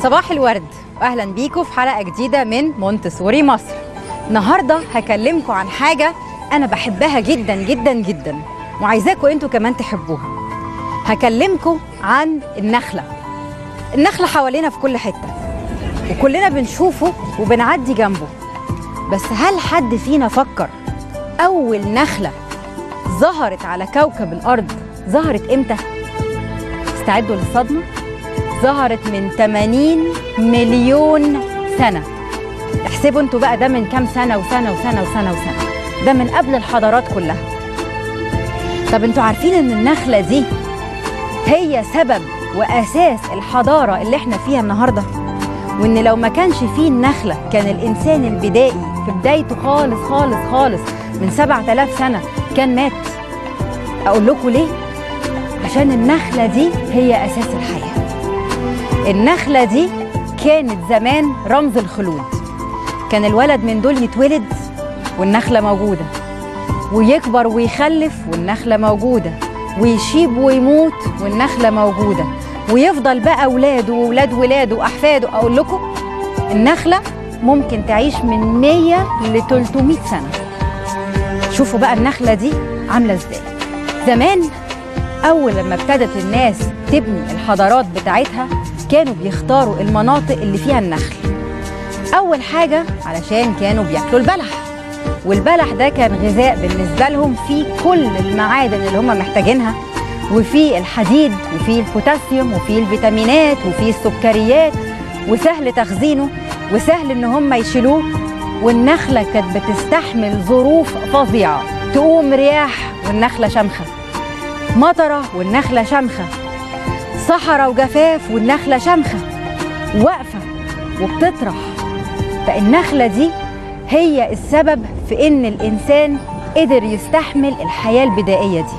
صباح الورد واهلا بيكم في حلقه جديده من مونتسوري مصر النهارده هكلمكم عن حاجه انا بحبها جدا جدا جدا وعايزاكم انتوا كمان تحبوها هكلمكم عن النخله النخله حوالينا في كل حته وكلنا بنشوفه وبنعدي جنبه بس هل حد فينا فكر اول نخله ظهرت على كوكب الارض ظهرت امتى استعدوا للصدمه ظهرت من 80 مليون سنة احسبوا انتوا بقى ده من كام سنة وسنة وسنة وسنة وسنة ده من قبل الحضارات كلها طب انتوا عارفين ان النخلة دي هي سبب وأساس الحضارة اللي احنا فيها النهاردة وان لو ما كانش فيه النخلة كان الإنسان البدائي في بدايته خالص خالص خالص من 7000 سنة كان مات أقول لكم ليه؟ عشان النخلة دي هي أساس الحياة النخلة دي كانت زمان رمز الخلود كان الولد من دول يتولد والنخلة موجودة ويكبر ويخلف والنخلة موجودة ويشيب ويموت والنخلة موجودة ويفضل بقى أولاده وولاد ولاده وأحفاده أقول لكم النخلة ممكن تعيش من 100 ل 300 سنة شوفوا بقى النخلة دي عاملة ازاي زمان أول لما ابتدت الناس تبني الحضارات بتاعتها كانوا بيختاروا المناطق اللي فيها النخل أول حاجة علشان كانوا بياكلوا البلح والبلح ده كان غذاء بالنسبة لهم فيه كل المعادن اللي هم محتاجينها وفيه الحديد وفيه البوتاسيوم وفيه الفيتامينات وفيه السكريات وسهل تخزينه وسهل ان هم يشيلوه والنخلة كانت بتستحمل ظروف فظيعة تقوم رياح والنخلة شمخة مطرة والنخلة شمخة صحراء وجفاف والنخلة شمخة واقفة وبتطرح فالنخلة دي هي السبب في إن الإنسان قدر يستحمل الحياة البدائية دي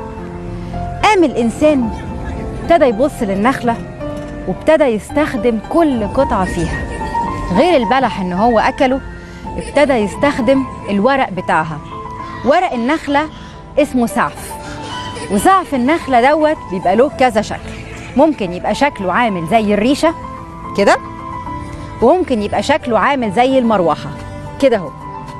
قام الإنسان ابتدى يبص للنخلة وابتدى يستخدم كل قطعة فيها غير البلح إن هو أكله ابتدى يستخدم الورق بتاعها ورق النخلة اسمه سعف وسعف النخلة دوت بيبقى له كذا شكل ممكن يبقى شكله عامل زي الريشه كده وممكن يبقى شكله عامل زي المروحه كده اهو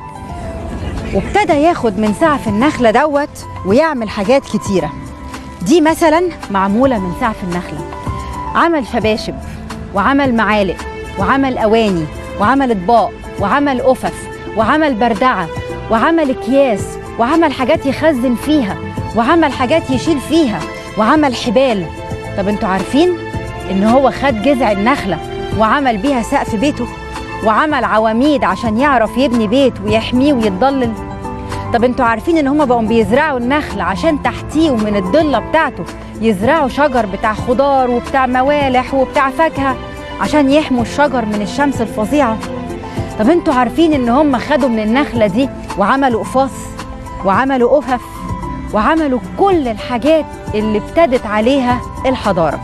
وابتدى ياخد من سعف النخله دوت ويعمل حاجات كتيره دي مثلا معموله من سعف النخله عمل شباشب وعمل معالق وعمل اواني وعمل اطباق وعمل قفف وعمل بردعه وعمل اكياس وعمل حاجات يخزن فيها وعمل حاجات يشيل فيها وعمل حبال طب انتوا عارفين ان هو خد جذع النخله وعمل بيها سقف بيته وعمل عواميد عشان يعرف يبني بيت ويحميه ويتضلل طب انتوا عارفين ان هما بقوا بيزرعوا النخل عشان تحتيه ومن الضله بتاعته يزرعوا شجر بتاع خضار وبتاع موالح وبتاع فاكهه عشان يحموا الشجر من الشمس الفظيعه طب انتوا عارفين ان هم خدوا من النخله دي وعملوا قفاص وعملوا قفف وعملوا كل الحاجات اللي ابتدت عليها الحضاره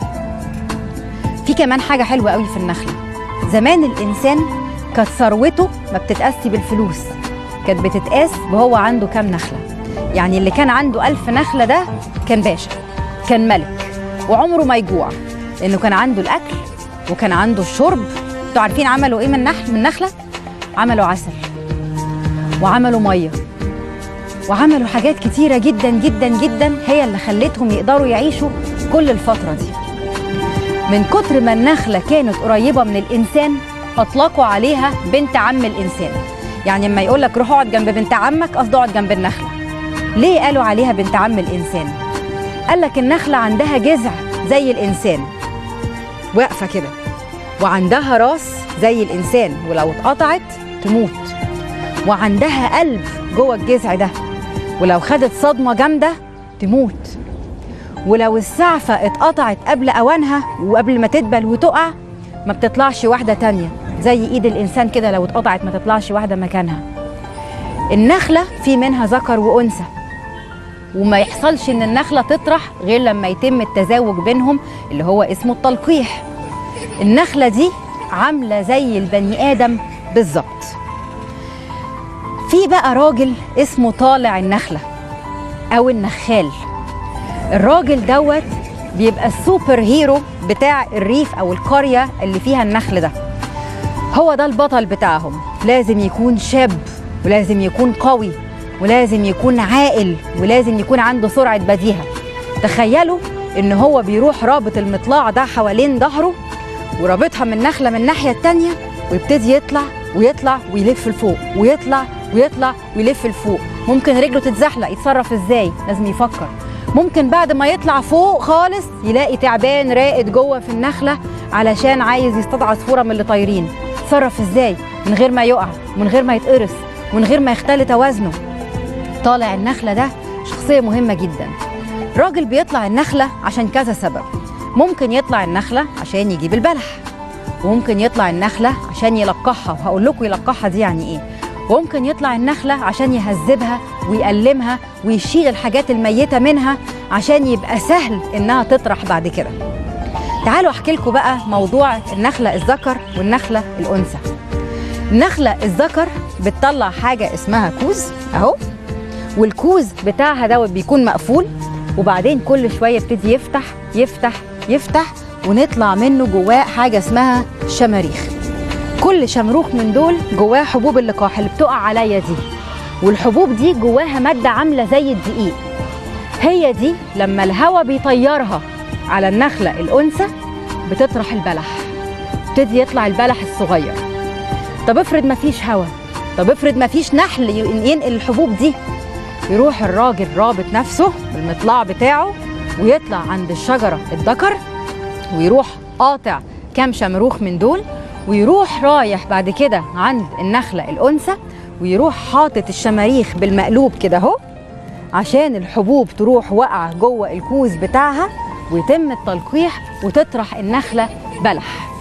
في كمان حاجه حلوه قوي في النخله زمان الانسان كانت ثروته ما بتتقاس بالفلوس كانت بتتقاس وهو عنده كام نخله يعني اللي كان عنده ألف نخله ده كان باشا كان ملك وعمره ما يجوع لانه كان عنده الاكل وكان عنده الشرب انتوا عارفين عملوا ايه من نخل من نخله عملوا عسل وعملوا ميه وعملوا حاجات كتيرة جدا جدا جدا هي اللي خلتهم يقدروا يعيشوا كل الفترة دي من كتر ما النخلة كانت قريبة من الإنسان أطلقوا عليها بنت عم الإنسان يعني لما يقول لك روح اقعد جنب بنت عمك قصده اقعد جنب النخلة ليه قالوا عليها بنت عم الإنسان قال لك النخلة عندها جذع زي الإنسان واقفة كده وعندها راس زي الإنسان ولو اتقطعت تموت وعندها قلب جوه الجذع ده ولو خدت صدمة جامدة تموت ولو السعفة اتقطعت قبل أوانها وقبل ما تدبل وتقع ما بتطلعش واحدة تانية زي إيد الإنسان كده لو اتقطعت ما تطلعش واحدة مكانها النخلة في منها ذكر وأنثى وما يحصلش إن النخلة تطرح غير لما يتم التزاوج بينهم اللي هو اسمه التلقيح النخلة دي عاملة زي البني آدم بالظبط في بقى راجل اسمه طالع النخلة أو النخال الراجل دوت بيبقى السوبر هيرو بتاع الريف او القريه اللي فيها النخل ده هو ده البطل بتاعهم لازم يكون شاب ولازم يكون قوي ولازم يكون عاقل ولازم يكون عنده سرعه بديهه تخيلوا ان هو بيروح رابط المطلع ده حوالين ظهره ورابطها من نخله من الناحيه التانيه ويبتدي يطلع ويطلع ويلف لفوق ويطلع ويطلع ويلف لفوق ممكن رجله تتزحلق يتصرف ازاي لازم يفكر ممكن بعد ما يطلع فوق خالص يلاقي تعبان راقد جوه في النخله علشان عايز يصطاد عصفوره من اللي طايرين يتصرف ازاي من غير ما يقع من غير ما يتقرص ومن غير ما يختل توازنه طالع النخله ده شخصيه مهمه جدا راجل بيطلع النخله عشان كذا سبب ممكن يطلع النخله عشان يجيب البلح وممكن يطلع النخله عشان يلقحها وهقول لكم يلقحها دي يعني ايه وممكن يطلع النخله عشان يهذبها ويألمها ويشيل الحاجات الميته منها عشان يبقى سهل انها تطرح بعد كده تعالوا احكي لكم بقى موضوع النخله الذكر والنخله الانثى النخله الذكر بتطلع حاجه اسمها كوز اهو والكوز بتاعها دوت بيكون مقفول وبعدين كل شويه يبتدي يفتح يفتح يفتح ونطلع منه جواه حاجه اسمها شماريخ كل شمروخ من دول جواه حبوب اللقاح اللي بتقع عليا دي والحبوب دي جواها ماده عامله زي الدقيق هي دي لما الهواء بيطيرها على النخله الانثى بتطرح البلح يبتدي يطلع البلح الصغير طب افرض مفيش هواء طب افرض مفيش نحل ينقل الحبوب دي يروح الراجل رابط نفسه بالمطلع بتاعه ويطلع عند الشجره الذكر ويروح قاطع كام شمروخ من دول ويروح رايح بعد كده عند النخله الانثى ويروح حاطط الشماريخ بالمقلوب كده اهو عشان الحبوب تروح واقعه جوه الكوز بتاعها ويتم التلقيح وتطرح النخله بلح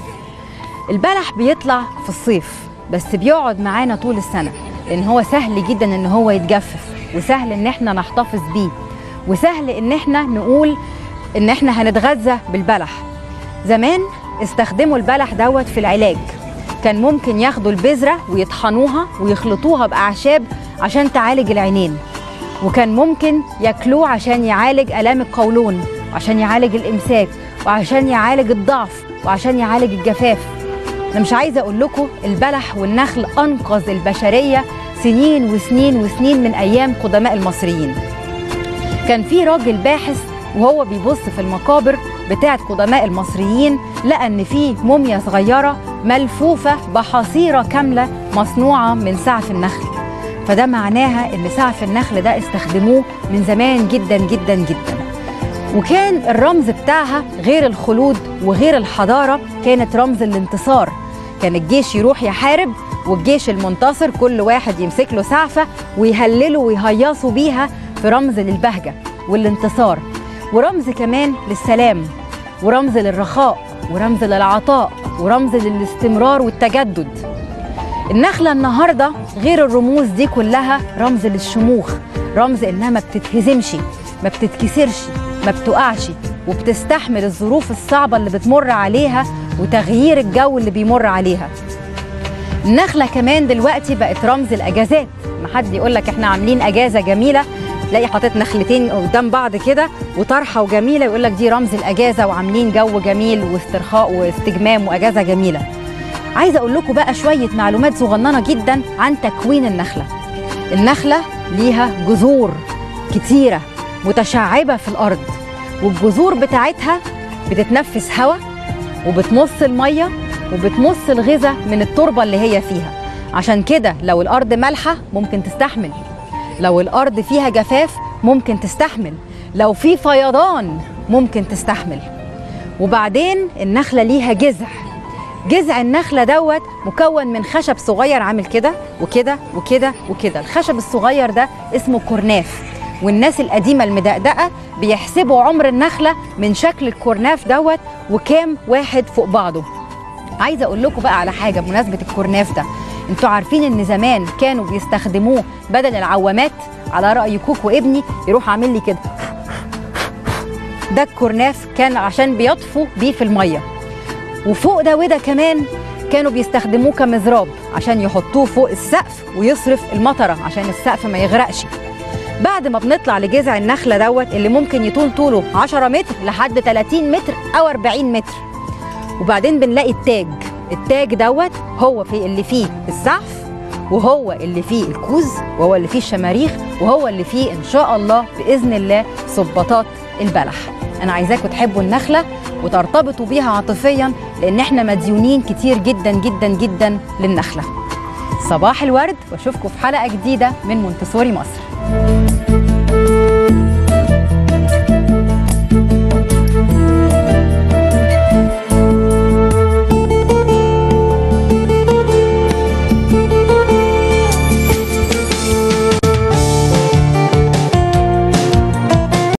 البلح بيطلع في الصيف بس بيقعد معانا طول السنه لان هو سهل جدا ان هو يتجفف وسهل ان احنا نحتفظ بيه وسهل ان احنا نقول ان احنا هنتغذى بالبلح زمان استخدموا البلح دوت في العلاج كان ممكن ياخدوا البذره ويطحنوها ويخلطوها باعشاب عشان تعالج العينين وكان ممكن ياكلوه عشان يعالج الام القولون وعشان يعالج الامساك وعشان يعالج الضعف وعشان يعالج الجفاف انا مش عايزه اقول لكم البلح والنخل انقذ البشريه سنين وسنين وسنين من ايام قدماء المصريين كان في راجل باحث وهو بيبص في المقابر بتاعه قدماء المصريين لقى ان في موميا صغيره ملفوفه بحصيره كامله مصنوعه من سعف النخل فده معناها ان سعف النخل ده استخدموه من زمان جدا جدا جدا وكان الرمز بتاعها غير الخلود وغير الحضاره كانت رمز الانتصار كان الجيش يروح يحارب والجيش المنتصر كل واحد يمسك له سعفه ويهللوا ويهيصوا بيها في رمز للبهجه والانتصار ورمز كمان للسلام ورمز للرخاء ورمز للعطاء ورمز للاستمرار والتجدد النخلة النهاردة غير الرموز دي كلها رمز للشموخ رمز إنها ما بتتهزمش ما بتتكسرش ما بتقعش وبتستحمل الظروف الصعبة اللي بتمر عليها وتغيير الجو اللي بيمر عليها النخلة كمان دلوقتي بقت رمز الأجازات ما حد يقول لك احنا عاملين أجازة جميلة تلاقي حاطط نخلتين قدام بعض كده وطرحه وجميله يقول لك دي رمز الاجازه وعاملين جو جميل واسترخاء واستجمام واجازه جميله. عايزه اقول لكم بقى شويه معلومات صغننه جدا عن تكوين النخله. النخله ليها جذور كتيره متشعبه في الارض والجذور بتاعتها بتتنفس هواء وبتمص الميه وبتمص الغذاء من التربه اللي هي فيها عشان كده لو الارض مالحه ممكن تستحمل لو الارض فيها جفاف ممكن تستحمل لو في فيضان ممكن تستحمل وبعدين النخله ليها جذع جذع النخله دوت مكون من خشب صغير عامل كده وكده وكده وكده الخشب الصغير ده اسمه كورناف والناس القديمه المدقدقه بيحسبوا عمر النخله من شكل الكورناف دوت وكام واحد فوق بعضه عايزه اقول لكم بقى على حاجه بمناسبه الكورناف ده انتوا عارفين ان زمان كانوا بيستخدموه بدل العوامات على راي كوكو ابني يروح عامل لي كده ده الكورناف كان عشان بيطفوا بيه في الميه وفوق ده وده كمان كانوا بيستخدموه كمزراب عشان يحطوه فوق السقف ويصرف المطره عشان السقف ما يغرقش بعد ما بنطلع لجذع النخله دوت اللي ممكن يطول طوله 10 متر لحد 30 متر او 40 متر وبعدين بنلاقي التاج التاج دوت هو في اللي فيه السعف وهو اللي فيه الكوز وهو اللي فيه الشماريخ وهو اللي فيه ان شاء الله باذن الله صباطات البلح انا عايزاكم تحبوا النخله وترتبطوا بيها عاطفيا لان احنا مديونين كتير جدا جدا جدا للنخله صباح الورد واشوفكم في حلقه جديده من مونتسوري مصر